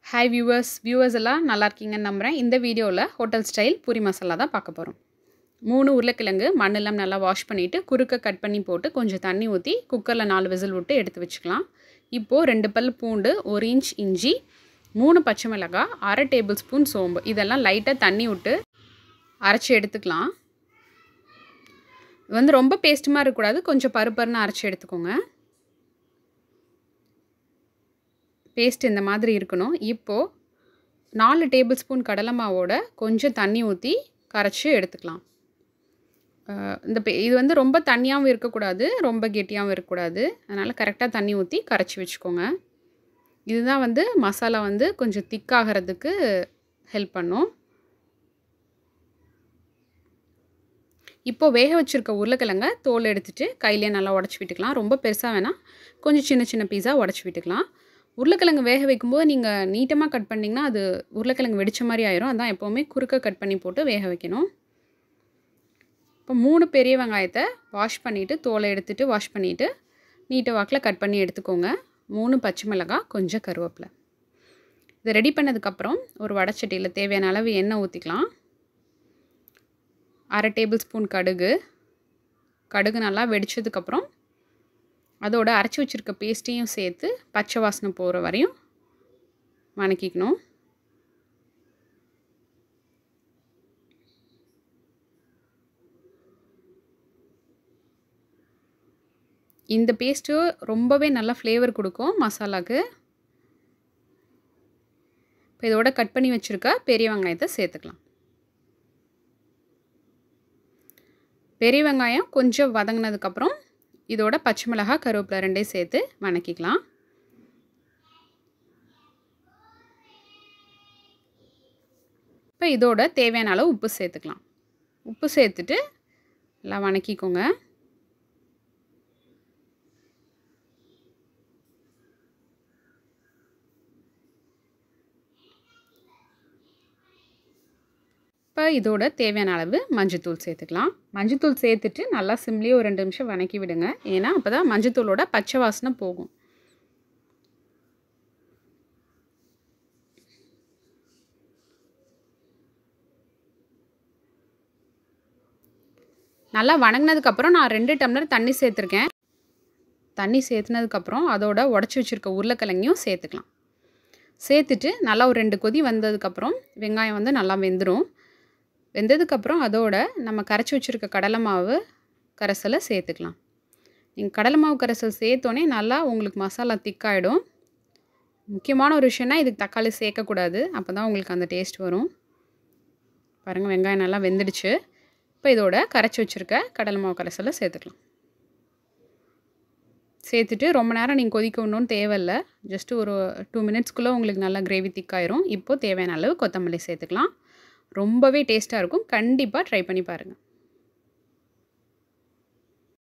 hi viewers viewers எல்லாம் நல்லா இருக்கீங்கன்னு நம்புகிறேன் இந்த வீடியோவில் ஹோட்டல் ஸ்டைல் பூரி மசாலா தான் பார்க்க போகிறோம் மூணு உருளைக்கிழங்கு மண்ணெல்லாம் நல்லா வாஷ் பண்ணிவிட்டு குறுக்க கட் பண்ணி போட்டு கொஞ்சம் தண்ணி ஊற்றி குக்கரில் நாலு விசில் விட்டு எடுத்து வச்சுக்கலாம் இப்போது ரெண்டு பல் பூண்டு ஒரு இன்ச் இஞ்சி மூணு பச்சை மிளகாய் அரை டேபிள் ஸ்பூன் சோம்பு இதெல்லாம் லைட்டாக தண்ணி விட்டு அரைச்சி எடுத்துக்கலாம் இது வந்து ரொம்ப பேஸ்ட் மாதிரி இருக்கக்கூடாது கொஞ்சம் பருப்பருன்னு அரைச்சி எடுத்துக்கோங்க பேஸ்ட் இந்த மாதிரி இருக்கணும் இப்போது நாலு டேபிள் ஸ்பூன் கடலை மாவோட கொஞ்சம் தண்ணி ஊற்றி கரைச்சி எடுத்துக்கலாம் இந்த பே இது வந்து ரொம்ப தண்ணியாகவும் இருக்கக்கூடாது ரொம்ப கெட்டியாகவும் இருக்கக்கூடாது அதனால் கரெக்டாக தண்ணி ஊற்றி கரைச்சி வச்சுக்கோங்க இதுதான் வந்து மசாலா வந்து கொஞ்சம் திக்காகிறதுக்கு ஹெல்ப் பண்ணும் இப்போது வேக வச்சுருக்க உருளைக்கிழங்க தோல் எடுத்துகிட்டு கையிலே நல்லா உடச்சி விட்டுக்கலாம் ரொம்ப பெருசாக வேணால் கொஞ்சம் சின்ன சின்ன பீஸாக உடச்சி விட்டுக்கலாம் உருளைக்கிழங்கு வேக வைக்கும்போது நீங்கள் நீட்டமாக கட் பண்ணிங்கன்னா அது உருளைக்கிழங்கு வெடித்த மாதிரி ஆயிரும் அதான் எப்போவுமே குறுக்க கட் பண்ணி போட்டு வேக வைக்கணும் இப்போ மூணு பெரிய வெங்காயத்தை வாஷ் பண்ணிவிட்டு தோலை எடுத்துகிட்டு வாஷ் பண்ணிவிட்டு நீட்டை வாக்கில் கட் பண்ணி எடுத்துக்கோங்க மூணு பச்சை மிளகாய் கொஞ்சம் கருவேப்பிலை இதை ரெடி பண்ணதுக்கப்புறம் ஒரு வடச்சட்டியில் தேவையான அளவு எண்ணெய் ஊற்றிக்கலாம் அரை டேபிள் ஸ்பூன் கடுகு கடுகு நல்லா வெடித்ததுக்கப்புறம் அதோட அரைச்சி வச்சுருக்க பேஸ்ட்டையும் சேர்த்து பச்சை வாசனை போகிற வரையும் வணக்கிக்கணும் இந்த பேஸ்ட்டு ரொம்பவே நல்லா ஃப்ளேவர் கொடுக்கும் மசாலாவுக்கு இப்போ இதோட கட் பண்ணி வச்சுருக்க பெரிய வெங்காயத்தை சேர்த்துக்கலாம் பெரிய வெங்காயம் கொஞ்சம் வதங்கினதுக்கப்புறம் இதோட பச்சை மிளகாய் கருவேப்பிலை ரெண்டையும் சேர்த்து வணக்கிக்கலாம் இப்போ இதோட தேவையான அளவு உப்பு சேர்த்துக்கலாம் உப்பு சேர்த்துட்டு எல்லாம் வணக்கிக்கோங்க இப்போ இதோட தேவையான அளவு மஞ்சத்தூள் சேர்த்துக்கலாம் மஞ்சத்தூள் சேர்த்துட்டு நல்லா சிம்லேயே ஒரு ரெண்டு நிமிஷம் வணக்கி விடுங்க ஏன்னா அப்போ தான் மஞ்சத்தூளோட பச்சை வாசனை போகும் நல்லா வணங்கினதுக்கப்புறம் நான் ரெண்டு டம்ளர் தண்ணி சேர்த்துருக்கேன் தண்ணி சேர்த்துனதுக்கப்புறம் அதோட உடச்சி வச்சுருக்க உருளைக்கிழங்கையும் சேர்த்துக்கலாம் சேர்த்துட்டு நல்லா ஒரு ரெண்டு கொதி வந்ததுக்கப்புறம் வெங்காயம் வந்து நல்லா வெந்துடும் வெந்ததுக்கப்புறம் அதோட நம்ம கரைச்சி வச்சுருக்க கடலை மாவு கரைசலை சேர்த்துக்கலாம் நீங்கள் கடலை மாவு கரைசல் சேர்த்தோன்னே நல்லா உங்களுக்கு மசாலா திக்காயிடும் முக்கியமான ஒரு விஷயம்னா இதுக்கு தக்காளி சேர்க்கக்கூடாது அப்போ தான் உங்களுக்கு அந்த டேஸ்ட் வரும் பாருங்கள் வெங்காயம் நல்லா வெந்துடுச்சு இப்போ இதோட கரைச்சி வச்சுருக்க கடலை மாவு கரைசலை சேர்த்துக்கலாம் சேர்த்துட்டு ரொம்ப நேரம் நீங்கள் கொதிக்க விடணும்னு தேவையில்லை ஜஸ்ட்டு ஒரு டூ மினிட்ஸ்க்குள்ளே உங்களுக்கு நல்லா கிரேவி திக்காயிரும் இப்போது தேவையான அளவு கொத்தமல்லி சேர்த்துக்கலாம் ரொம்பவே டேஸ்ட்டாக இருக்கும் கண்டிப்பாக ட்ரை பண்ணி பாருங்கள்